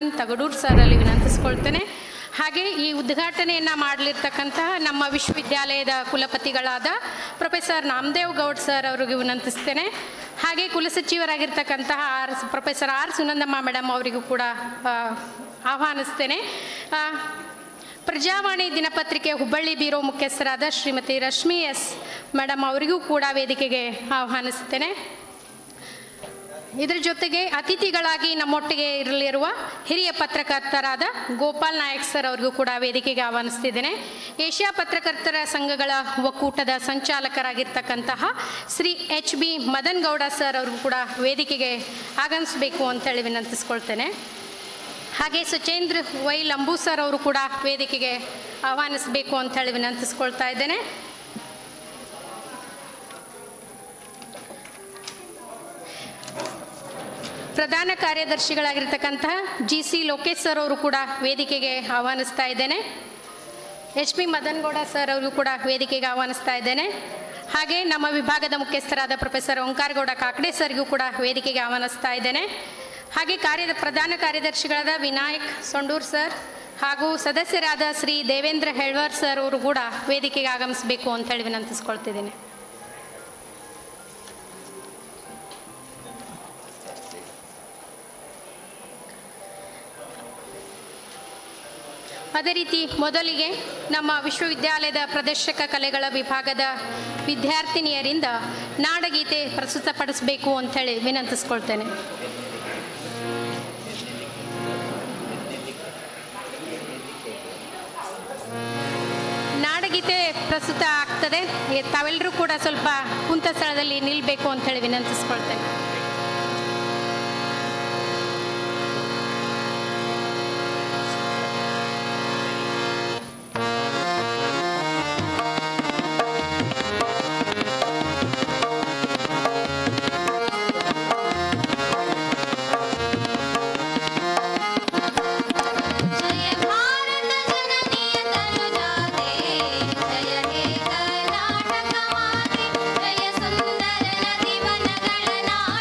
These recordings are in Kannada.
ತಗಡೂರು ಸರ್ ಅಲ್ಲಿ ವಿನಂತಿಸ್ಕೊಳ್ತೇನೆ ಹಾಗೆ ಈ ಉದ್ಘಾಟನೆಯನ್ನು ಮಾಡಲಿರ್ತಕ್ಕಂತಹ ನಮ್ಮ ವಿಶ್ವವಿದ್ಯಾಲಯದ ಕುಲಪತಿಗಳಾದ ಪ್ರೊಫೆಸರ್ ನಾಮದೇವ್ ಗೌಡ್ ಸರ್ ಅವರಿಗೆ ವಿನಂತಿಸ್ತೇನೆ ಹಾಗೆ ಕುಲಸಚಿವರಾಗಿರ್ತಕ್ಕಂತಹ R professor R Sunandamma madam ಅವರಿಗೂ ಕೂಡ ಆ, ಆಹ್ವಾನಿಸ್ತೇನೆ ಆ, ಪ್ರಜಾವಾಣಿ ದಿನಪತ್ರಿಕೆ ಹುಬ್ಬಳ್ಳಿ ಬ್ಯೂರೋ ಮುಖ್ಯಸ್ಥರಾದ ಶ್ರೀಮತಿ ರಶ್ಮಿ ಎಸ್ ಮೇಡಮ್ ಅವರಿಗೂ ಕೂಡ ವೇದಿಕೆಗೆ ಆಹ್ವಾನಿಸ್ತೇನೆ ಇದರ ಜೊತೆಗೆ ಅತಿಥಿಗಳಾಗಿ ನಮ್ಮೊಟ್ಟಿಗೆ ಇರಲಿರುವ ಹಿರಿಯ ಪತ್ರಕರ್ತರಾದ ಗೋಪಾಲ್ ನಾಯಕ್ ಸರ್ ಅವರಿಗೂ ಕೂಡ ವೇದಿಕೆಗೆ ಆಹ್ವಾನಿಸ್ತಿದ್ದೇನೆ ಏಷ್ಯಾ ಪತ್ರಕರ್ತರ ಸಂಘಗಳ ಒಕ್ಕೂಟದ ಸಂಚಾಲಕರಾಗಿರ್ತಕ್ಕಂತಹ Shri H B Madan Gowda sir ಅವ್ರಿಗೂ ಕೂಡ ವೇದಿಕೆಗೆ ಆಗಮಿಸಬೇಕು ಅಂತೇಳಿ ವಿನಂತಿಸ್ಕೊಳ್ತೇನೆ ಹಾಗೆ ಸುಚೇಂದ್ರ ವೈ ಲಂಬೂ ಸರ್ ಅವರು ಕೂಡ ವೇದಿಕೆಗೆ ಆಹ್ವಾನಿಸಬೇಕು ಅಂತೇಳಿ ವಿನಂತಿಸ್ಕೊಳ್ತಾ ಇದ್ದೇನೆ ಪ್ರಧಾನ ಕಾರ್ಯದರ್ಶಿಗಳಾಗಿರ್ತಕ್ಕಂತಹ ಜಿ ಸಿ ಲೋಕೇಶ್ ಸರ್ ಅವರು ಕೂಡ ವೇದಿಕೆಗೆ ಆಹ್ವಾನಿಸ್ತಾ ಇದ್ದೇನೆ H P Madan Gowda sir ಅವರು ಕೂಡ ವೇದಿಕೆಗೆ ಆಹ್ವಾನಿಸ್ತಾ ಇದ್ದೇನೆ ಹಾಗೆ ನಮ್ಮ ವಿಭಾಗದ ಮುಖ್ಯಸ್ಥರಾದ ಪ್ರೊಫೆಸರ್ ಓಂಕಾರಗೌಡ ಕಾಕಡೆ ಸರ್ಗೂ ಕೂಡ ವೇದಿಕೆಗೆ ಆಹ್ವಾನಿಸ್ತಾ ಇದ್ದೇನೆ ಹಾಗೆ ಕಾರ್ಯದ ಪ್ರಧಾನ ಕಾರ್ಯದರ್ಶಿಗಳಾದ ವಿನಾಯಕ್ ಸೊಂಡೂರ್ ಸರ್ ಹಾಗೂ ಸದಸ್ಯರಾದ ಶ್ರೀ ದೇವೇಂದ್ರ ಹೆಳ್ವರ್ ಸರ್ ಅವರು ಕೂಡ ವೇದಿಕೆಗೆ ಆಗಮಿಸಬೇಕು ಅಂತೇಳಿ ವಿನಂತಿಸ್ಕೊಳ್ತಿದ್ದೀನಿ ಅದೇ ರೀತಿ ಮೊದಲಿಗೆ ನಮ್ಮ ವಿಶ್ವವಿದ್ಯಾಲಯದ ಪ್ರದರ್ಶಕ ಕಲೆಗಳ ವಿಭಾಗದ ವಿದ್ಯಾರ್ಥಿನಿಯರಿಂದ ನಾಡಗೀತೆ ಪ್ರಸ್ತುತಪಡಿಸಬೇಕು ಅಂಥೇಳಿ ವಿನಂತಿಸ್ಕೊಳ್ತೇನೆ ನಾಡಗೀತೆ ಪ್ರಸ್ತುತ ಆಗ್ತದೆ ಎ- ತಾವೆಲ್ಲರೂ ಕೂಡ ಸ್ವಲ್ಪ ಕುಂತ ಸ್ಥಳದಲ್ಲಿ ನಿಲ್ಲಬೇಕು ಅಂಥೇಳಿ ವಿನಂತಿಸ್ಕೊಳ್ತೇನೆ जय भारत जननीय तनुजाते जय हे कर्नाटक माते जय सुन्दर नदी वनಗಳ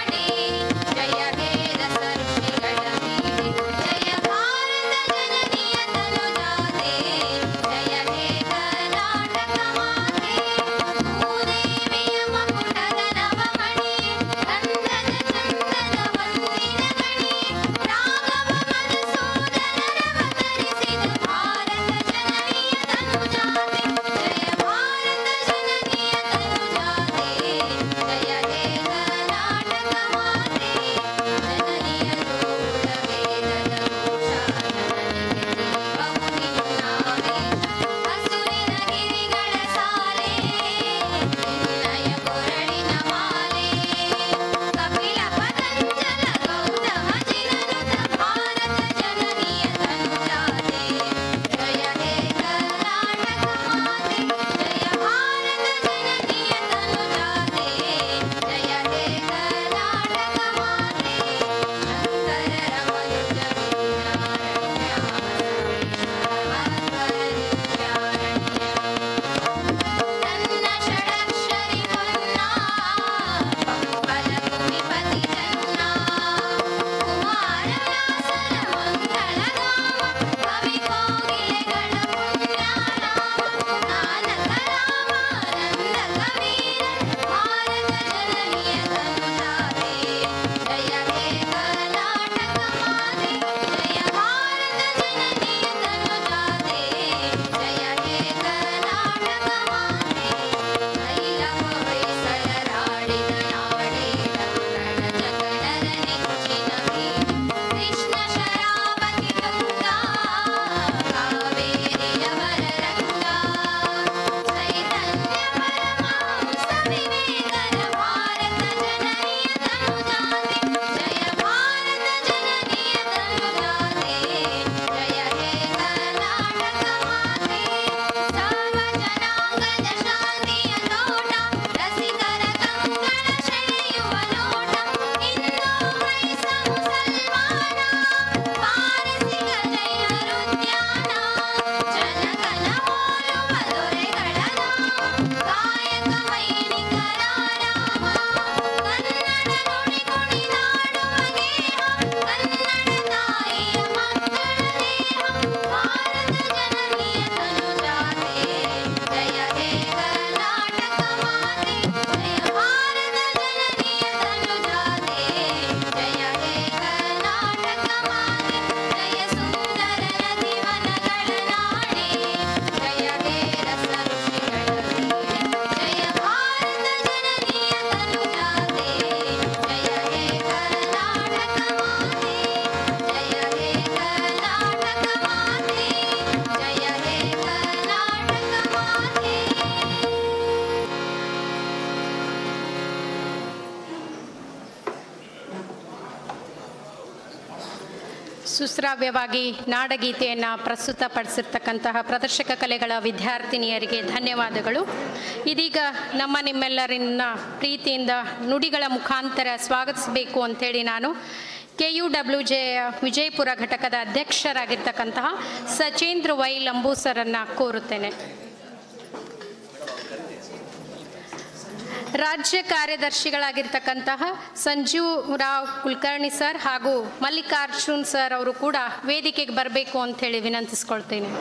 ಸುಶ್ರಾವ್ಯವಾಗಿ ನಾಡಗೀತೆಯನ್ನು ಪ್ರಸ್ತುತಪಡಿಸಿರ್ತಕ್ಕಂತಹ ಪ್ರದರ್ಶಕ ಕಲೆಗಳ ವಿದ್ಯಾರ್ಥಿನಿಯರಿಗೆ ಧನ್ಯವಾದಗಳು ಇದೀಗ ನಮ್ಮ ನಿಮ್ಮೆಲ್ಲರನ್ನ ಪ್ರೀತಿಯಿಂದ ನುಡಿಗಳ ಮುಖಾಂತರ ಸ್ವಾಗತಿಸಬೇಕು ಅಂಥೇಳಿ ನಾನು K U W J Vijayapura ಘಟಕದ ಅಧ್ಯಕ್ಷರಾಗಿರ್ತಕ್ಕಂತಹ ಸಚೇಂದ್ರ ವೈ ಲಂಬೂ ಸರನ್ನು ಕೋರುತ್ತೇನೆ ರಾಜ್ಯ ಕಾರ್ಯದರ್ಶಿಗಳಾಗಿರ್ತಕ್ಕಂತಹ ಸಂಜೀವ್ ರಾವ್ ಕುಲಕರ್ಣಿ ಸರ್ ಹಾಗೂ ಮಲ್ಲಿಕಾರ್ಜುನ್ ಸರ್ ಅವರು ಕೂಡ ವೇದಿಕೆಗೆ ಬರಬೇಕು ಅಂಥೇಳಿ ವಿನಂತಿಸ್ಕೊಳ್ತೇನೆ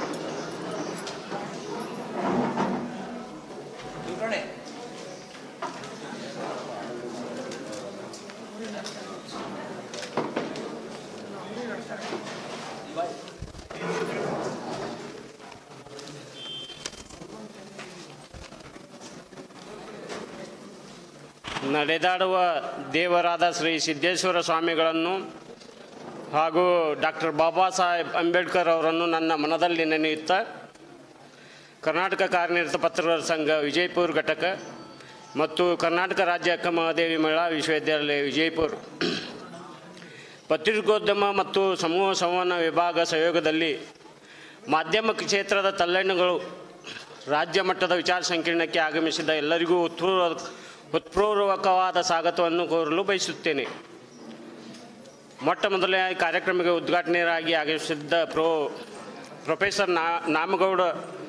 ನಡೆದಾಡುವ ದೇವರಾದ ಶ್ರೀ ಸಿದ್ದೇಶ್ವರ ಸ್ವಾಮಿಗಳನ್ನು ಹಾಗೂ ಡಾಕ್ಟರ್ ಬಾಬಾ ಸಾಹೇಬ್ ಅಂಬೇಡ್ಕರ್ ಅವರನ್ನು ನನ್ನ ಮನದಲ್ಲಿ ನೆನೆಯುತ್ತಾ ಕರ್ನಾಟಕ ಕಾರ್ಯನಿರತ ಪತ್ರಕರ್ತರ ಸಂಘ ವಿಜಯಪುರ ಘಟಕ ಮತ್ತು ಕರ್ನಾಟಕ ರಾಜ್ಯ ಅಕ್ಕ ಮಹಾದೇವಿ ಮಹಿಳಾ ವಿಶ್ವವಿದ್ಯಾಲಯ ವಿಜಯಪುರ ಪತ್ರಿಕೋದ್ಯಮ ಮತ್ತು ಸಮೂಹ ಸಂವಹನ ವಿಭಾಗ ಸಹಯೋಗದಲ್ಲಿ ಮಾಧ್ಯಮ ಕ್ಷೇತ್ರದ ತಲ್ಲಣ್ಣಗಳು ರಾಜ್ಯ ಮಟ್ಟದ ವಿಚಾರ ಸಂಕಿರಣಕ್ಕೆ ಆಗಮಿಸಿದ ಎಲ್ಲರಿಗೂ ಉತ್ಪೂರ್ವ ಉತ್ಪೂರ್ವಕವಾದ ಸ್ವಾಗತವನ್ನು ಕೋರಲು ಬಯಸುತ್ತೇನೆ ಮೊಟ್ಟ ಮೊದಲನೇ ಕಾರ್ಯಕ್ರಮಕ್ಕೆ ಉದ್ಘಾಟನೆಯಾಗಿ ಆಗಮಿಸಿದ್ದ ಪ್ರೊ ಪ್ರೊಫೆಸರ್ ನಾ ನಾಮಗೌಡ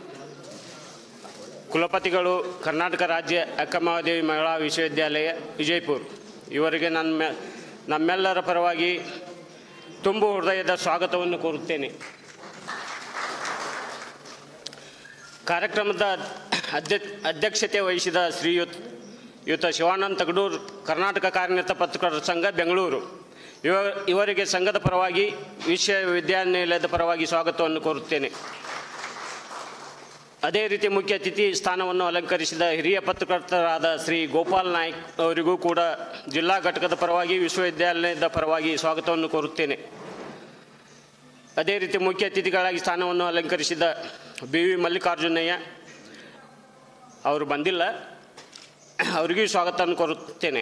ಕುಲಪತಿಗಳು ಕರ್ನಾಟಕ ರಾಜ್ಯ ಅಕ್ಕಮಹಾದೇವಿ ಮಹಿಳಾ ವಿಶ್ವವಿದ್ಯಾಲಯ ವಿಜಯಪುರ ಇವರಿಗೆ ನನ್ನ ಮೆ ನಮ್ಮೆಲ್ಲರ ಪರವಾಗಿ ತುಂಬು ಹೃದಯದ ಸ್ವಾಗತವನ್ನು ಕೋರುತ್ತೇನೆ ಕಾರ್ಯಕ್ರಮದ ಅಧ್ಯ ಅಧ್ಯಕ್ಷತೆ ವಹಿಸಿದ ಶ್ರೀಯುತ್ ಯುತ ಶಿವಾನಂದ ತಗಡೂರ್ ಕರ್ನಾಟಕ ಕಾರ್ಯನಿರತ ಪತ್ರಕರ್ತರ ಸಂಘ ಬೆಂಗಳೂರು ಇವ ಇವರಿಗೆ ಸಂಘದ ಪರವಾಗಿ ವಿಶ್ವವಿದ್ಯಾನಿಲಯದ ಪರವಾಗಿ ಸ್ವಾಗತವನ್ನು ಕೋರುತ್ತೇನೆ ಅದೇ ರೀತಿ ಮುಖ್ಯ ಅತಿಥಿ ಸ್ಥಾನವನ್ನು ಅಲಂಕರಿಸಿದ ಹಿರಿಯ ಪತ್ರಕರ್ತರಾದ ಶ್ರೀ ಗೋಪಾಲ್ ನಾಯ್ಕ್ ಅವರಿಗೂ ಕೂಡ ಜಿಲ್ಲಾ ಘಟಕದ ಪರವಾಗಿ ವಿಶ್ವವಿದ್ಯಾಲಯದ ಪರವಾಗಿ ಸ್ವಾಗತವನ್ನು ಕೋರುತ್ತೇನೆ ಅದೇ ರೀತಿ ಮುಖ್ಯ ಅತಿಥಿಗಳಾಗಿ ಸ್ಥಾನವನ್ನು ಅಲಂಕರಿಸಿದ ಬಿ ವಿ ಮಲ್ಲಿಕಾರ್ಜುನಯ್ಯ ಅವರು ಬಂದಿಲ್ಲ ಅವರಿಗೂ ಸ್ವಾಗತವನ್ನು ಕೋರುತ್ತೇನೆ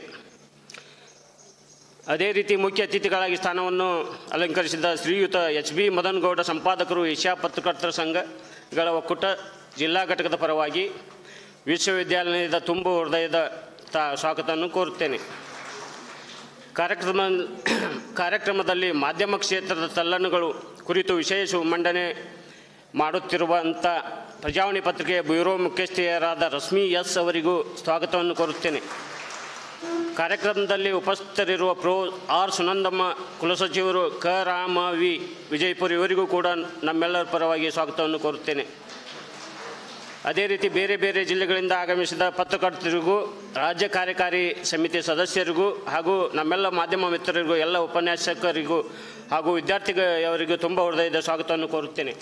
ಅದೇ ರೀತಿ ಮುಖ್ಯ ಅತಿಥಿಗಳಾಗಿ ಸ್ಥಾನವನ್ನು ಅಲಂಕರಿಸಿದ ಶ್ರೀಯುತ ಎಚ್ ಬಿ ಮದನಗೌಡ ಸಂಪಾದಕರು ಏಷ್ಯಾ ಪತ್ರಕರ್ತರ ಸಂಘಗಳ ಒಕ್ಕೂಟ ಜಿಲ್ಲಾ ಘಟಕದ ಪರವಾಗಿ ವಿಶ್ವವಿದ್ಯಾಲಯದ ತುಂಬು ಹೃದಯದ ತ ಸ್ವಾಗತವನ್ನು ಕೋರುತ್ತೇನೆ ಕಾರ್ಯಕ್ರಮ ಕಾರ್ಯಕ್ರಮದಲ್ಲಿ ಮಾಧ್ಯಮ ಕ್ಷೇತ್ರದ ತಲ್ಲಣ್ಣಗಳು ಕುರಿತು ವಿಶೇಷ ಮಂಡನೆ ಮಾಡುತ್ತಿರುವಂಥ ಪ್ರಜಾವಾಣಿ ಪತ್ರಿಕೆಯ ಬ್ಯೂರೋ ಮುಖ್ಯಸ್ಥೆಯರಾದ ರಶ್ಮಿ ಎಸ್ ಅವರಿಗೂ ಸ್ವಾಗತವನ್ನು ಕೋರುತ್ತೇನೆ ಕಾರ್ಯಕ್ರಮದಲ್ಲಿ ಉಪಸ್ಥಿತರಿರುವ ಪ್ರೊ ಆರ್ ಸುನಂದಮ್ಮ ಕುಲಸಚಿವರು ಕ ರಾಮ ವಿ ವಿಜಯಪುರ ಇವರಿಗೂ ಕೂಡ ನಮ್ಮೆಲ್ಲರ ಪರವಾಗಿ ಸ್ವಾಗತವನ್ನು ಕೋರುತ್ತೇನೆ ಅದೇ ರೀತಿ ಬೇರೆ ಬೇರೆ ಜಿಲ್ಲೆಗಳಿಂದ ಆಗಮಿಸಿದ ಪತ್ರಕರ್ತರಿಗೂ ರಾಜ್ಯ ಕಾರ್ಯಕಾರಿ ಸಮಿತಿ ಸದಸ್ಯರಿಗೂ ಹಾಗೂ ನಮ್ಮೆಲ್ಲ ಮಾಧ್ಯಮ ಮಿತ್ರರಿಗೂ ಎಲ್ಲ ಉಪನ್ಯಾಸಕರಿಗೂ ಹಾಗೂ ವಿದ್ಯಾರ್ಥಿಯವರಿಗೂ ತುಂಬ ಹೃದಯದ ಸ್ವಾಗತವನ್ನು ಕೋರುತ್ತೇನೆ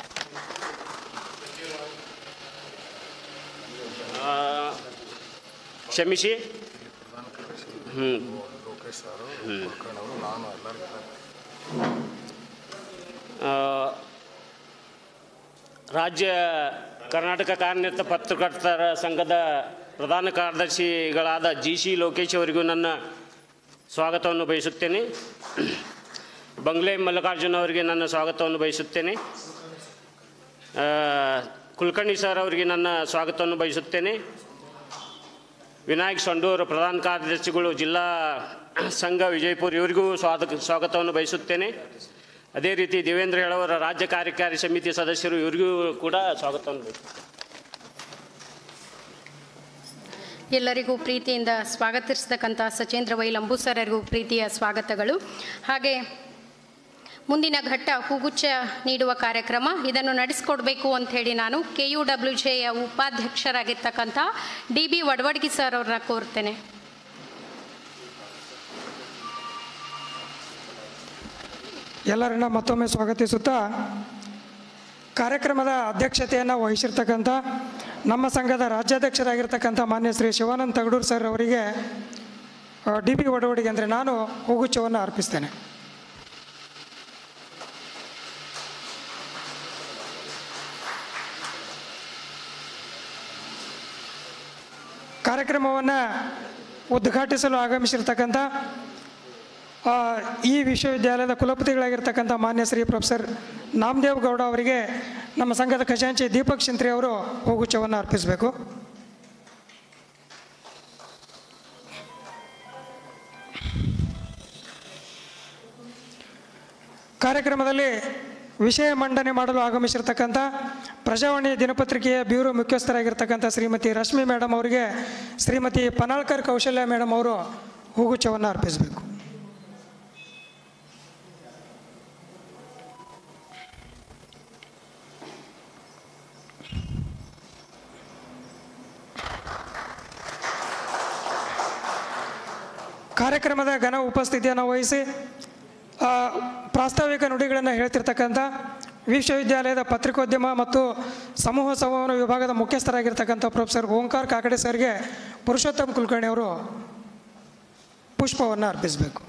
ಆ, ಕ್ಷಮಿಸಿ ಹ್ಞೂ ಆ, ರಾಜ್ಯ ಕರ್ನಾಟಕ ಕಾರ್ಯನಿರತ ಪತ್ರಕರ್ತರ ಸಂಘದ ಪ್ರಧಾನ ಕಾರ್ಯದರ್ಶಿಗಳಾದ ಜಿ ಸಿ ಲೋಕೇಶ್ ಅವರಿಗೂ ನನ್ನ ಸ್ವಾಗತವನ್ನು ಬಯಸುತ್ತೇನೆ ಬಂಗ್ಲೆ ಮಲ್ಲಿಕಾರ್ಜುನ ಅವರಿಗೆ ನನ್ನ ಸ್ವಾಗತವನ್ನು ಬಯಸುತ್ತೇನೆ ಆ, ಕುಲಕರ್ಣಿ ಸರ್ ಅವರಿಗೆ ನನ್ನ ಸ್ವಾಗತವನ್ನು ಬಯಸುತ್ತೇನೆ ವಿನಾಯಕ್ ಸಂಡೂರು ಪ್ರಧಾನ ಕಾರ್ಯದರ್ಶಿಗಳು ಜಿಲ್ಲಾ ಸಂಘ ವಿಜಯಪುರ ಇವರಿಗೂ ಸ್ವಾಗತ ಸ್ವಾಗತವನ್ನು ಬಯಸುತ್ತೇನೆ ಅದೇ ರೀತಿ ದೇವೇಂದ್ರ ಹೇಳವರ ರಾಜ್ಯ ಕಾರ್ಯಕಾರಿ ಸಮಿತಿ ಸದಸ್ಯರು ಇವರಿಗೂ ಕೂಡ ಸ್ವಾಗತವನ್ನು ಬಯಸುತ್ತೇನೆ ಎಲ್ಲರಿಗೂ ಪ್ರೀತಿಯಿಂದ ಸ್ವಾಗತಿಸ್ತಕ್ಕಂಥ ಸಚೇಂದ್ರ ವೈ ಲಂಬು ಸರ್ರಿಗೂ ಪ್ರೀತಿಯ ಸ್ವಾಗತಗಳು ಹಾಗೆ ಮುಂದಿನ ಘಟ್ಟ ಹೂಗುಚ್ಛ ನೀಡುವ ಕಾರ್ಯಕ್ರಮ ಇದನ್ನು ನಡೆಸ್ಕೊಡ್ಬೇಕು ಅಂಥೇಳಿ ನಾನು ಕೆ ಯು ಡಬ್ಲ್ಯೂ ಜೆಯ ಉಪಾಧ್ಯಕ್ಷರಾಗಿರ್ತಕ್ಕಂಥ ಡಿ ಬಿ ವಡವಡ್ಗಿ ಸರ್ ಅವ್ರನ್ನ ಕೋರ್ತೇನೆ ಎಲ್ಲರನ್ನ ಮತ್ತೊಮ್ಮೆ ಸ್ವಾಗತಿಸುತ್ತಾ ಕಾರ್ಯಕ್ರಮದ ಅಧ್ಯಕ್ಷತೆಯನ್ನು ವಹಿಸಿರ್ತಕ್ಕಂಥ ನಮ್ಮ ಸಂಘದ ರಾಜ್ಯಾಧ್ಯಕ್ಷರಾಗಿರ್ತಕ್ಕಂಥ ಮಾನ್ಯ ಶ್ರೀ ಶಿವಾನಂದ ತಗಡೂರು ಸರ್ ಅವರಿಗೆ ಡಿ ಬಿ ಒಡವಡಿಗೆ ಅಂದರೆ ನಾನು ಹೂಗುಚ್ಛವನ್ನು ಅರ್ಪಿಸ್ತೇನೆ ಕಾರ್ಯಕ್ರಮವನ್ನು ಉದ್ಘಾಟಿಸಲು ಆಗಮಿಸಿರ್ತಕ್ಕಂಥ ಆ, ಈ ವಿಶ್ವವಿದ್ಯಾಲಯದ ಕುಲಪತಿಗಳಾಗಿರ್ತಕ್ಕಂಥ ಮಾನ್ಯ ಶ್ರೀ ಪ್ರೊಫೆಸರ್ ನಾಮದೇವ್ ಗೌಡ ಅವರಿಗೆ ನಮ್ಮ ಸಂಘದ ಖಜಾಂಚಿ ದೀಪಕ್ ಶಿಂತ್ರಿ ಅವರು ಹೂಗುಚ್ಛವನ್ನು ಅರ್ಪಿಸಬೇಕು ಕಾರ್ಯಕ್ರಮದಲ್ಲಿ ವಿಷಯ ಮಂಡನೆ ಮಾಡಲು ಆಗಮಿಸಿರ್ತಕ್ಕಂಥ ಪ್ರಜಾವಾಣಿ ದಿನಪತ್ರಿಕೆಯ ಬ್ಯೂರೋ ಮುಖ್ಯಸ್ಥರಾಗಿರ್ತಕ್ಕಂಥ ಶ್ರೀಮತಿ ರಶ್ಮಿ ಮೇಡಮ್ ಅವರಿಗೆ ಶ್ರೀಮತಿ ಪನಾಳ್ಕರ್ ಕೌಶಲ್ಯ ಮೇಡಮ್ ಅವರು ಹೂಗುಚ್ಛವನ್ನು ಅರ್ಪಿಸಬೇಕು ಕಾರ್ಯಕ್ರಮದ ಘನ ಉಪಸ್ಥಿತಿಯನ್ನು ವಹಿಸಿ ಆ, ಪ್ರಾಸ್ತಾವಿಕ ನುಡಿಗಳನ್ನು ಹೇಳ್ತಿರ್ತಕ್ಕಂಥ ವಿಶ್ವವಿದ್ಯಾಲಯದ ಪತ್ರಿಕೋದ್ಯಮ ಮತ್ತು ಸಮೂಹ ಸಂವಹನ ವಿಭಾಗದ ಮುಖ್ಯಸ್ಥರಾಗಿರ್ತಕ್ಕಂಥ ಪ್ರೊಫೆಸರ್ ಓಂಕಾರ್ ಕಾಕಡೆ ಸರ್ಗೆ ಪುರುಷೋತ್ತಮ್ ಕುಲಕರ್ಣಿ ಅವರು ಪುಷ್ಪವನ್ನು ಅರ್ಪಿಸಬೇಕು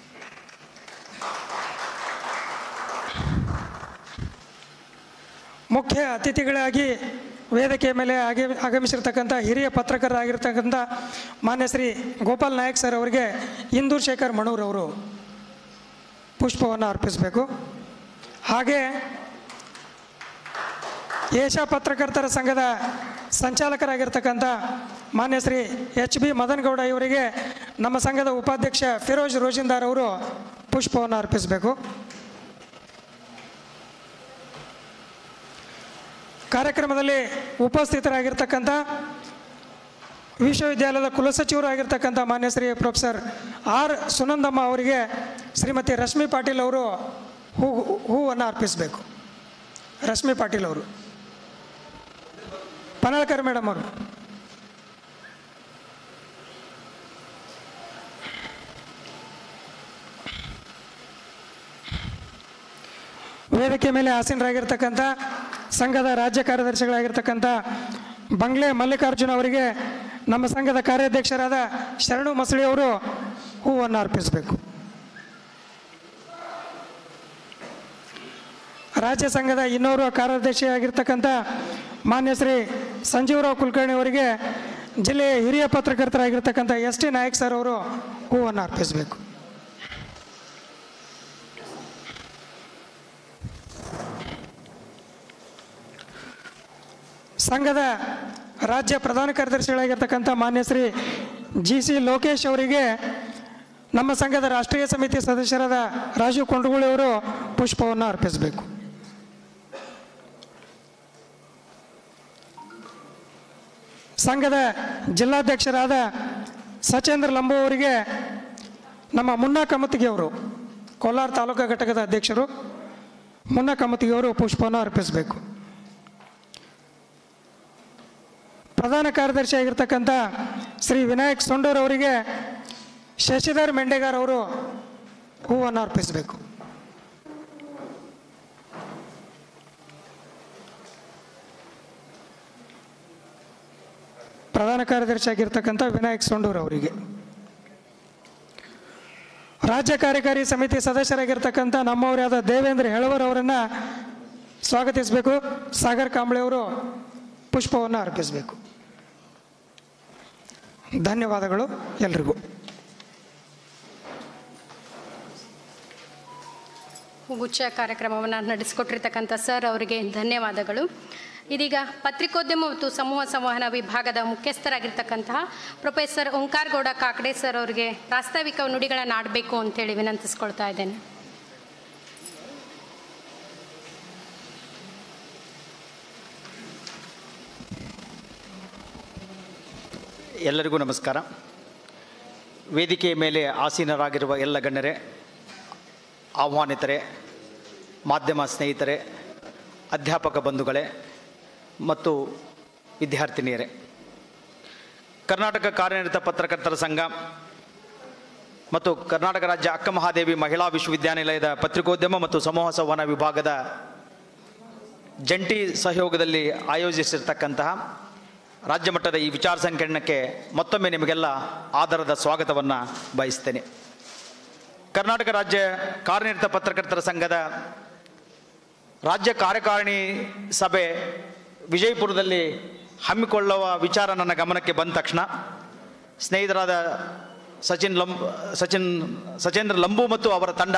ಮುಖ್ಯ ಅತಿಥಿಗಳಾಗಿ ವೇದಿಕೆಯ ಮೇಲೆ ಆಗಿ ಆಗಮಿಸಿರ್ತಕ್ಕಂಥ ಹಿರಿಯ ಪತ್ರಕರ್ತರಾಗಿರ್ತಕ್ಕಂಥ ಮಾನ್ಯ ಶ್ರೀ ಗೋಪಾಲ್ ನಾಯಕ್ ಸರ್ ಅವರಿಗೆ ಇಂದೂರ್ ಶೇಖರ್ ಮಣೂರ್ ಅವರು ಪುಷ್ಪವನ್ನು ಅರ್ಪಿಸಬೇಕು ಹಾಗೆ ಏಷಾ ಪತ್ರಕರ್ತರ ಸಂಘದ ಸಂಚಾಲಕರಾಗಿರ್ತಕ್ಕಂಥ ಮಾನ್ಯ ಶ್ರೀ ಎಚ್ ಬಿ ಮದನ್ಗೌಡ ಇವರಿಗೆ ನಮ್ಮ ಸಂಘದ ಉಪಾಧ್ಯಕ್ಷ ಫಿರೋಜ್ ರೋಜಿಂದಾರ್ ಅವರು ಪುಷ್ಪವನ್ನು ಅರ್ಪಿಸಬೇಕು ಕಾರ್ಯಕ್ರಮದಲ್ಲಿ ಉಪಸ್ಥಿತರಾಗಿರ್ತಕ್ಕಂಥ ವಿಶ್ವವಿದ್ಯಾಲಯದ ಕುಲಸಚಿವರು ಆಗಿರ್ತಕ್ಕಂಥ ಮಾನ್ಯ ಶ್ರೀ ಪ್ರೊಫೆಸರ್ ಆರ್ ಸುನಂದಮ್ಮ ಅವರಿಗೆ ಶ್ರೀಮತಿ ರಶ್ಮಿ ಪಾಟೀಲ್ ಅವರು ಹೂ ಹೂವನ್ನು ಅರ್ಪಿಸಬೇಕು ರಶ್ಮಿ ಪಾಟೀಲ್ ಅವರು ಪನಾಳ್ಕರ್ ಮೇಡಮ್ ಅವರು ವೇದಿಕೆ ಮೇಲೆ ಆಸೀನರಾಗಿರ್ತಕ್ಕಂಥ ಸಂಘದ ರಾಜ್ಯ ಕಾರ್ಯದರ್ಶಿಗಳಾಗಿರ್ತಕ್ಕಂಥ ಬಂಗ್ಲೆ ಮಲ್ಲಿಕಾರ್ಜುನ ಅವರಿಗೆ ನಮ್ಮ ಸಂಘದ ಕಾರ್ಯಾಧ್ಯಕ್ಷರಾದ ಶರಣು ಮಸಳಿ ಅವರು ಹೂವನ್ನು ಅರ್ಪಿಸಬೇಕು ರಾಜ್ಯ ಸಂಘದ ಇನ್ನೋರ್ವ ಕಾರ್ಯದರ್ಶಿಯಾಗಿರ್ತಕ್ಕಂಥ ಮಾನ್ಯ ಶ್ರೀ ಸಂಜೀವರಾವ್ ಕುಲಕರ್ಣಿ ಅವರಿಗೆ ಜಿಲ್ಲೆಯ ಹಿರಿಯ ಪತ್ರಕರ್ತರಾಗಿರ್ತಕ್ಕಂಥ ಎಸ್ ಟಿ ನಾಯಕ್ ಸರ್ ಅವರು ಹೂವನ್ನು ಅರ್ಪಿಸಬೇಕು ಸಂಘದ ರಾಜ್ಯ ಪ್ರಧಾನ ಕಾರ್ಯದರ್ಶಿಗಳಾಗಿರ್ತಕ್ಕಂಥ ಮಾನ್ಯ ಶ್ರೀ ಜಿ ಸಿ ಲೋಕೇಶ್ ಅವರಿಗೆ ನಮ್ಮ ಸಂಘದ ರಾಷ್ಟ್ರೀಯ ಸಮಿತಿ ಸದಸ್ಯರಾದ ರಾಜೀವ್ ಕೊಂಡಗುಳಿ ಅವರು ಪುಷ್ಪವನ್ನು ಅರ್ಪಿಸಬೇಕು ಸಂಘದ ಜಿಲ್ಲಾಧ್ಯಕ್ಷರಾದ ಸಚೇಂದ್ರ ಲಂಬು ಅವರಿಗೆ ನಮ್ಮ ಮುನ್ನಾ ಕಮತಿಗೆ ಅವರು ಕೋಲಾರ ತಾಲೂಕಾ ಘಟಕದ ಅಧ್ಯಕ್ಷರು ಮುನ್ನಾ ಕಮತಿಗೆ ಅವರು ಪುಷ್ಪವನ್ನು ಅರ್ಪಿಸಬೇಕು ಪ್ರಧಾನ ಕಾರ್ಯದರ್ಶಿ ಆಗಿರ್ತಕ್ಕಂಥ ಶ್ರೀ ವಿನಾಯಕ್ ಸೊಂಡೂರ್ ಅವರಿಗೆ ಶಶಿಧರ್ ಮೆಂಡೆಗಾರ್ ಅವರು ಹೂವನ್ನು ಅರ್ಪಿಸಬೇಕು ಪ್ರಧಾನ ಕಾರ್ಯದರ್ಶಿ ಆಗಿರ್ತಕ್ಕಂಥ ವಿನಾಯಕ್ ಸೊಂಡೂರ್ ಅವರಿಗೆ ರಾಜ್ಯ ಕಾರ್ಯಕಾರಿ ಸಮಿತಿ ಸದಸ್ಯರಾಗಿರ್ತಕ್ಕಂಥ ನಮ್ಮವರಾದ ದೇವೇಂದ್ರ ಹೆಳವರ್ ಅವರನ್ನು ಸ್ವಾಗತಿಸಬೇಕು ಸಾಗರ್ ಕಾಂಬ್ಳೆ ಅವರು ಪುಷ್ಪವನ್ನು ಅರ್ಪಿಸಬೇಕು ಧನ್ಯವಾದಗಳು ಎಲ್ರಿಗೂ ಗುಚ್ಛ ಕಾರ್ಯಕ್ರಮವನ್ನು ನಡೆಸಿಕೊಟ್ಟಿರ್ತಕ್ಕಂಥ ಸರ್ ಅವರಿಗೆ ಧನ್ಯವಾದಗಳು ಇದೀಗ ಪತ್ರಿಕೋದ್ಯಮ ಮತ್ತು ಸಮೂಹ ಸಂವಹನ ವಿಭಾಗದ ಮುಖ್ಯಸ್ಥರಾಗಿರ್ತಕ್ಕಂತಹ ಪ್ರೊಫೆಸರ್ ಓಂಕಾರ್ ಗೌಡ ಕಾಕಡೆ ಸರ್ ಅವರಿಗೆ ಪ್ರಾಸ್ತಾವಿಕ ನುಡಿಗಳನ್ನು ಆಡಬೇಕು ಅಂತೇಳಿ ವಿನಂತಿಸ್ಕೊಳ್ತಾ ಇದ್ದೇನೆ ಎಲ್ಲರಿಗೂ ನಮಸ್ಕಾರ ವೇದಿಕೆಯ ಮೇಲೆ ಆಸೀನರಾಗಿರುವ ಎಲ್ಲ ಗಣ್ಯರೇ ಆಹ್ವಾನಿತರೆ ಮಾಧ್ಯಮ ಸ್ನೇಹಿತರೆ ಅಧ್ಯಾಪಕ ಬಂಧುಗಳೇ ಮತ್ತು ವಿದ್ಯಾರ್ಥಿನಿಯರೇ ಕರ್ನಾಟಕ ಕಾರ್ಯನಿರತ ಪತ್ರಕರ್ತರ ಸಂಘ ಮತ್ತು ಕರ್ನಾಟಕ ರಾಜ್ಯ ಅಕ್ಕ ಮಹಾದೇವಿ ಮಹಿಳಾ ವಿಶ್ವವಿದ್ಯಾನಿಲಯದ ಪತ್ರಿಕೋದ್ಯಮ ಮತ್ತು ಸಮೂಹ ಸಂವಹನ ವಿಭಾಗದ ಜಂಟಿ ಸಹಯೋಗದಲ್ಲಿ ಆಯೋಜಿಸಿರ್ತಕ್ಕಂತಹ ರಾಜ್ಯ ಮಟ್ಟದ ಈ ವಿಚಾರ ಸಂಕಿರಣಕ್ಕೆ ಮತ್ತೊಮ್ಮೆ ನಿಮಗೆಲ್ಲ ಆಧಾರದ ಸ್ವಾಗತವನ್ನು ಬಯಸ್ತೇನೆ ಕರ್ನಾಟಕ ರಾಜ್ಯ ಕಾರ್ಯನಿರತ ಪತ್ರಕರ್ತರ ಸಂಘದ ರಾಜ್ಯ ಕಾರ್ಯಕಾರಿಣಿ ಸಭೆ ವಿಜಯಪುರದಲ್ಲಿ ಹಮ್ಮಿಕೊಳ್ಳುವ ವಿಚಾರ ನನ್ನ ಗಮನಕ್ಕೆ ಬಂದ ತಕ್ಷಣ ಸ್ನೇಹಿತರಾದ ಸಚಿನ್ ಲಂಬ್ ಸಚಿನ್ ಸಚೇಂದ್ರ ಲಂಬು ಮತ್ತು ಅವರ ತಂಡ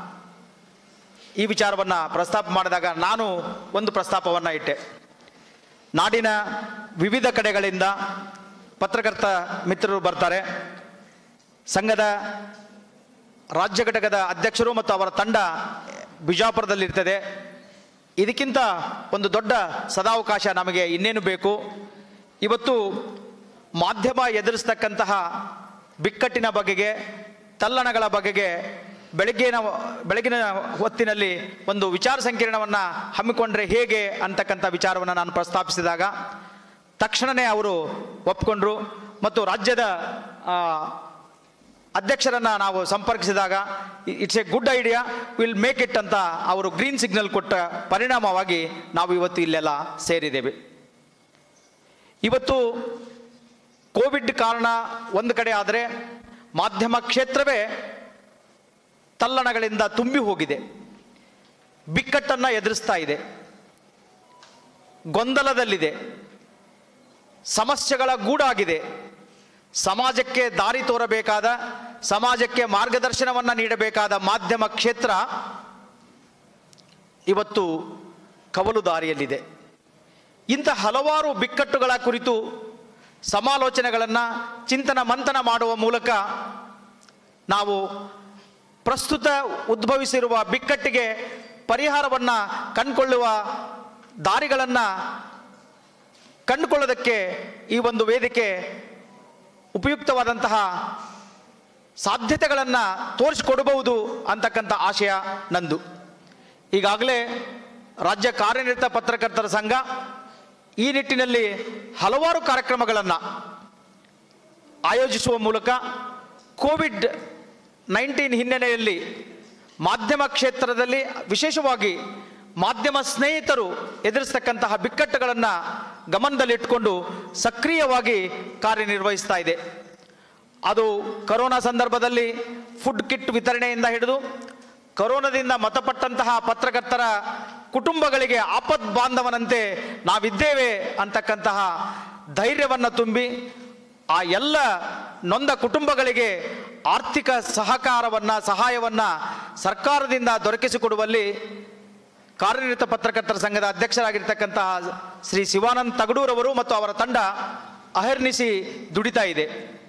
ಈ ವಿಚಾರವನ್ನು ಪ್ರಸ್ತಾಪ ಮಾಡಿದಾಗ ನಾನು ಒಂದು ಪ್ರಸ್ತಾಪವನ್ನು ಇಟ್ಟೆ ನಾಡಿನ ವಿವಿಧ ಕಡೆಗಳಿಂದ ಪತ್ರಕರ್ತ ಮಿತ್ರರು ಬರ್ತಾರೆ ಸಂಘದ ರಾಜ್ಯ ಘಟಕದ ಅಧ್ಯಕ್ಷರು ಮತ್ತು ಅವರ ತಂಡ ಬಿಜಾಪುರದಲ್ಲಿರ್ತದೆ ಇದಕ್ಕಿಂತ ಒಂದು ದೊಡ್ಡ ಸದಾವಕಾಶ ನಮಗೆ ಇನ್ನೇನು ಬೇಕು ಇವತ್ತು ಮಾಧ್ಯಮ ಎದುರಿಸ್ತಕ್ಕಂತಹ ಬಿಕ್ಕಟ್ಟಿನ ಬಗೆಗೆ ತಲ್ಲಣಗಳ ಬಗೆಗೆ ಬೆಳಗ್ಗಿನ ಬೆಳಗಿನ ಹೊತ್ತಿನಲ್ಲಿ ಒಂದು ವಿಚಾರ ಸಂಕಿರಣವನ್ನು ಹಮ್ಮಿಕೊಂಡ್ರೆ ಹೇಗೆ ಅಂತಕ್ಕಂಥ ವಿಚಾರವನ್ನು ನಾನು ಪ್ರಸ್ತಾಪಿಸಿದಾಗ ತಕ್ಷಣವೇ ಅವರು ಒಪ್ಕೊಂಡ್ರು ಮತ್ತು ರಾಜ್ಯದ ಆ, ಅಧ್ಯಕ್ಷರನ್ನು ನಾವು ಸಂಪರ್ಕಿಸಿದಾಗ it's a good idea will make it ಅಂತ ಅವರು ಗ್ರೀನ್ ಸಿಗ್ನಲ್ ಕೊಟ್ಟ ಪರಿಣಾಮವಾಗಿ ನಾವು ಇವತ್ತು ಇಲ್ಲೆಲ್ಲ ಸೇರಿದ್ದೇವೆ ಇವತ್ತು ಕೋವಿಡ್ ಕಾರಣ ಒಂದು ಕಡೆ ಆದರೆ ಮಾಧ್ಯಮ ಕ್ಷೇತ್ರವೇ ತಲ್ಲಣಗಳಿಂದ ತುಂಬಿ ಹೋಗಿದೆ ಬಿಕ್ಕಟ್ಟನ್ನು ಎದುರಿಸ್ತಾ ಇದೆ ಗೊಂದಲದಲ್ಲಿದೆ ಸಮಸ್ಯೆಗಳ ಗೂಡಾಗಿದೆ ಸಮಾಜಕ್ಕೆ ದಾರಿ ತೋರಬೇಕಾದ ಸಮಾಜಕ್ಕೆ ಮಾರ್ಗದರ್ಶನವನ್ನು ನೀಡಬೇಕಾದ ಮಾಧ್ಯಮ ಕ್ಷೇತ್ರ ಇವತ್ತು ಕವಲು ದಾರಿಯಲ್ಲಿದೆ ಇಂಥ ಹಲವಾರು ಬಿಕ್ಕಟ್ಟುಗಳ ಕುರಿತು ಸಮಾಲೋಚನೆಗಳನ್ನು ಚಿಂತನ ಮಂಥನ ಮಾಡುವ ಮೂಲಕ ನಾವು ಪ್ರಸ್ತುತ ಉದ್ಭವಿಸಿರುವ ಬಿಕ್ಕಟ್ಟಿಗೆ ಪರಿಹಾರವನ್ನು ಕಂಡುಕೊಳ್ಳುವ ದಾರಿಗಳನ್ನು ಕಂಡುಕೊಳ್ಳೋದಕ್ಕೆ ಈ ಒಂದು ವೇದಿಕೆ ಉಪಯುಕ್ತವಾದಂತಹ ಸಾಧ್ಯತೆಗಳನ್ನು ತೋರಿಸಿಕೊಡಬಹುದು ಅಂತಕ್ಕಂಥ ಆಶಯ ನಂದು ಈಗಾಗಲೇ ರಾಜ್ಯ ಕಾರ್ಯನಿರತ ಪತ್ರಕರ್ತರ ಸಂಘ ಈ ನಿಟ್ಟಿನಲ್ಲಿ ಹಲವಾರು ಕಾರ್ಯಕ್ರಮಗಳನ್ನು ಆಯೋಜಿಸುವ ಮೂಲಕ ಕೋವಿಡ್ ನೈನ್ಟೀನ್ ಹಿನ್ನೆಲೆಯಲ್ಲಿ ಮಾಧ್ಯಮ ಕ್ಷೇತ್ರದಲ್ಲಿ ವಿಶೇಷವಾಗಿ ಮಾಧ್ಯಮ ಸ್ನೇಹಿತರು ಎದುರಿಸ್ತಕ್ಕಂತಹ ಬಿಕ್ಕಟ್ಟುಗಳನ್ನು ಗಮನದಲ್ಲಿಟ್ಟುಕೊಂಡು ಸಕ್ರಿಯವಾಗಿ ಕಾರ್ಯನಿರ್ವಹಿಸ್ತಾ ಇದೆ ಅದು ಕರೋನಾ ಸಂದರ್ಭದಲ್ಲಿ ಫುಡ್ ಕಿಟ್ ವಿತರಣೆಯಿಂದ ಹಿಡಿದು ಕರೋನಾದಿಂದ ಮತಪಟ್ಟಂತಹ ಪತ್ರಕರ್ತರ ಕುಟುಂಬಗಳಿಗೆ ಆಪತ್ ಬಾಂಧವನಂತೆ ನಾವಿದ್ದೇವೆ ಅಂತಕ್ಕಂತಹ ಧೈರ್ಯವನ್ನು ತುಂಬಿ ಆ ಎಲ್ಲ ನೊಂದ ಕುಟುಂಬಗಳಿಗೆ ಆರ್ಥಿಕ ಸಹಕಾರವನ್ನು ಸಹಾಯವನ್ನು ಸರ್ಕಾರದಿಂದ ದೊರಕಿಸಿಕೊಡುವಲ್ಲಿ ಕಾರ್ಯನಿರತ ಪತ್ರಕರ್ತರ ಸಂಘದ ಅಧ್ಯಕ್ಷರಾಗಿರ್ತಕ್ಕಂತಹ ಶ್ರೀ ಶಿವಾನಂದ್ ತಗಡೂರವರು ಮತ್ತು ಅವರ ತಂಡ ಅಹರ್ನಿಸಿ ದುಡಿತಾ ಇದೆ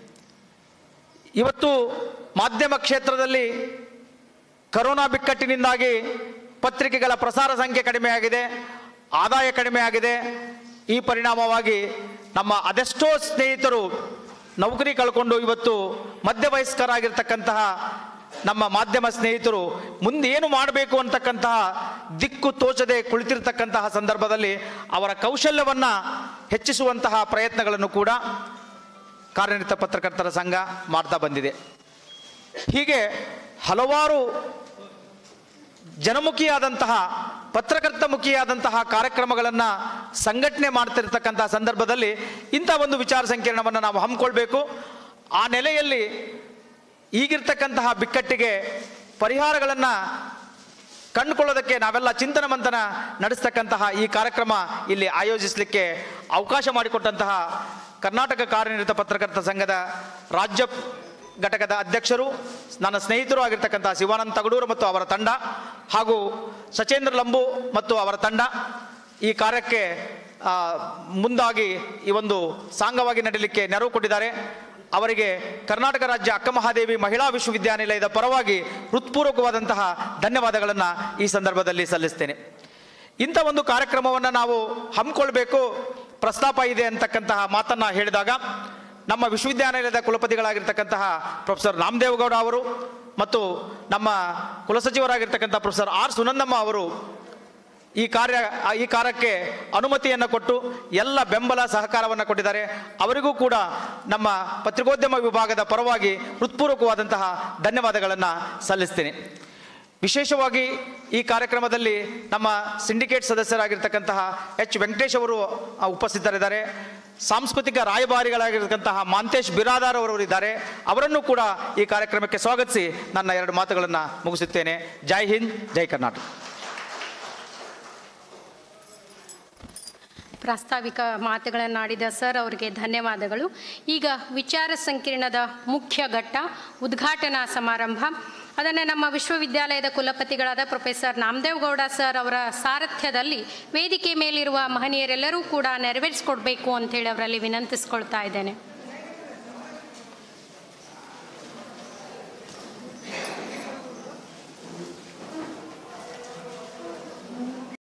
ಇವತ್ತು ಮಾಧ್ಯಮ ಕ್ಷೇತ್ರದಲ್ಲಿ ಕರೋನಾ ಬಿಕ್ಕಟ್ಟಿನಿಂದಾಗಿ ಪತ್ರಿಕೆಗಳ ಪ್ರಸಾರ ಸಂಖ್ಯೆ ಕಡಿಮೆಯಾಗಿದೆ ಆದಾಯ ಕಡಿಮೆಯಾಗಿದೆ ಈ ಪರಿಣಾಮವಾಗಿ ನಮ್ಮ ಅದೆಷ್ಟೋ ಸ್ನೇಹಿತರು ನೌಕರಿ ಕಳ್ಕೊಂಡು ಇವತ್ತು ಮಧ್ಯವಯಸ್ಕರಾಗಿರ್ತಕ್ಕಂತಹ ನಮ್ಮ ಮಾಧ್ಯಮ ಸ್ನೇಹಿತರು ಮುಂದೆ ಏನು ಮಾಡಬೇಕು ಅಂತಕ್ಕಂತಹ ದಿಕ್ಕು ತೋಚದೆ ಕುಳಿತಿರ್ತಕ್ಕಂತಹ ಸಂದರ್ಭದಲ್ಲಿ ಅವರ ಕೌಶಲ್ಯವನ್ನು ಹೆಚ್ಚಿಸುವಂತಹ ಪ್ರಯತ್ನಗಳನ್ನು ಕೂಡ ಕಾರ್ಯನಿರತ ಪತ್ರಕರ್ತರ ಸಂಘ ಮಾಡ್ತಾ ಬಂದಿದೆ ಹೀಗೆ ಹಲವಾರು ಜನಮುಖಿಯಾದಂತಹ ಪತ್ರಕರ್ತ ಮುಖಿಯಾದಂತಹ ಕಾರ್ಯಕ್ರಮಗಳನ್ನು ಸಂಘಟನೆ ಮಾಡ್ತಿರ್ತಕ್ಕಂತಹ ಸಂದರ್ಭದಲ್ಲಿ ಇಂಥ ಒಂದು ವಿಚಾರ ಸಂಕಿರಣವನ್ನು ನಾವು ಹಮ್ಮಿಕೊಳ್ಬೇಕು ಆ ನೆಲೆಯಲ್ಲಿ ಈಗಿರ್ತಕ್ಕಂತಹ ಬಿಕ್ಕಟ್ಟಿಗೆ ಪರಿಹಾರಗಳನ್ನು ಕಂಡುಕೊಳ್ಳೋದಕ್ಕೆ ನಾವೆಲ್ಲ ಚಿಂತನ ಮಂಥನ ನಡೆಸ್ತಕ್ಕಂತಹ ಈ ಕಾರ್ಯಕ್ರಮ ಇಲ್ಲಿ ಆಯೋಜಿಸಲಿಕ್ಕೆ ಅವಕಾಶ ಮಾಡಿಕೊಟ್ಟಂತಹ ಕರ್ನಾಟಕ ಕಾರ್ಯನಿರತ ಪತ್ರಕರ್ತ ಸಂಘದ ರಾಜ್ಯ ಘಟಕದ ಅಧ್ಯಕ್ಷರು ನನ್ನ ಸ್ನೇಹಿತರು ಆಗಿರ್ತಕ್ಕಂತಹ ಶಿವಾನಂದ ತಗಡೂರು ಮತ್ತು ಅವರ ತಂಡ ಹಾಗೂ ಸಚೇಂದ್ರ ಲಂಬು ಮತ್ತು ಅವರ ತಂಡ ಈ ಕಾರ್ಯಕ್ಕೆ ಆ, ಮುಂದಾಗಿ ಈ ಒಂದು ಸಾಂಗವಾಗಿ ನಡೆಯಲಿಕ್ಕೆ ನೆರವು ಕೊಟ್ಟಿದ್ದಾರೆ ಅವರಿಗೆ ಕರ್ನಾಟಕ ರಾಜ್ಯ ಅಕ್ಕಮಹಾದೇವಿ ಮಹಿಳಾ ವಿಶ್ವವಿದ್ಯಾನಿಲಯದ ಪರವಾಗಿ ಹೃತ್ಪೂರ್ವಕವಾದಂತಹ ಧನ್ಯವಾದಗಳನ್ನು ಈ ಸಂದರ್ಭದಲ್ಲಿ ಸಲ್ಲಿಸ್ತೇನೆ ಇಂಥ ಒಂದು ಕಾರ್ಯಕ್ರಮವನ್ನು ನಾವು ಹಮ್ಮಿಕೊಳ್ಬೇಕು ಪ್ರಸ್ತಾಪ ಇದೆ ಅಂತಕ್ಕಂತಹ ಮಾತನ್ನು ಹೇಳಿದಾಗ ನಮ್ಮ ವಿಶ್ವವಿದ್ಯಾನಿಲಯದ ಕುಲಪತಿಗಳಾಗಿರ್ತಕ್ಕಂತಹ ಪ್ರೊಫೆಸರ್ ರಾಮದೇವಗೌಡ ಅವರು ಮತ್ತು ನಮ್ಮ ಕುಲಸಚಿವರಾಗಿರ್ತಕ್ಕಂಥ ಪ್ರೊಫೆಸರ್ ಆರ್ ಸುನಂದಮ್ಮ ಅವರು ಈ ಕಾರ್ಯ ಈ ಕಾರ್ಯಕ್ಕೆ ಅನುಮತಿಯನ್ನು ಕೊಟ್ಟು ಎಲ್ಲ ಬೆಂಬಲ ಸಹಕಾರವನ್ನು ಕೊಟ್ಟಿದ್ದಾರೆ ಅವರಿಗೂ ಕೂಡ ನಮ್ಮ ಪತ್ರಿಕೋದ್ಯಮ ವಿಭಾಗದ ಪರವಾಗಿ ಹೃತ್ಪೂರ್ವಕವಾದಂತಹ ಧನ್ಯವಾದಗಳನ್ನು ಸಲ್ಲಿಸ್ತೇನೆ ವಿಶೇಷವಾಗಿ ಈ ಕಾರ್ಯಕ್ರಮದಲ್ಲಿ ನಮ್ಮ ಸಿಂಡಿಕೇಟ್ ಸದಸ್ಯರಾಗಿರ್ತಕ್ಕಂತಹ ಎಚ್ ವೆಂಕಟೇಶ್ ಅವರು ಆ, ಉಪಸ್ಥಿತರಿದ್ದಾರೆ ಸಾಂಸ್ಕೃತಿಕ ರಾಯಭಾರಿಗಳಾಗಿರ್ತಕ್ಕಂತಹ ಮಾಂತೇಶ್ ಬಿರಾದಾರ್ ಅವರು ಇದ್ದಾರೆ ಅವರನ್ನು ಕೂಡ ಈ ಕಾರ್ಯಕ್ರಮಕ್ಕೆ ಸ್ವಾಗತಿಸಿ ನನ್ನ ಎರಡು ಮಾತುಗಳನ್ನು ಮುಗಿಸುತ್ತೇನೆ ಜೈ ಹಿಂದ್ ಜೈ ಕರ್ನಾಟಕ ಪ್ರಾಸ್ತಾವಿಕ ಮಾತುಗಳನ್ನಾಡಿದ ಸರ್ ಅವರಿಗೆ ಧನ್ಯವಾದಗಳು ಈಗ ವಿಚಾರ ಸಂಕಿರಣದ ಮುಖ್ಯ ಘಟ್ಟ ಉದ್ಘಾಟನಾ ಸಮಾರಂಭ ಅದನ್ನು ನಮ್ಮ ವಿಶ್ವವಿದ್ಯಾಲಯದ ಕುಲಪತಿಗಳಾದ ಪ್ರೊಫೆಸರ್ ನಾಮದೇವ್ ಗೌಡ ಸರ್ ಅವರ ಸಾರಥ್ಯದಲ್ಲಿ ವೇದಿಕೆ ಮೇಲಿರುವ ಮಹನೀಯರೆಲ್ಲರೂ ಕೂಡ ನೆರವೇರಿಸ್ಕೊಡ್ಬೇಕು ಅಂತೇಳಿ ಅವರಲ್ಲಿ ವಿನಂತಿಸ್ಕೊಳ್ತಾ ಇದ್ದೇನೆ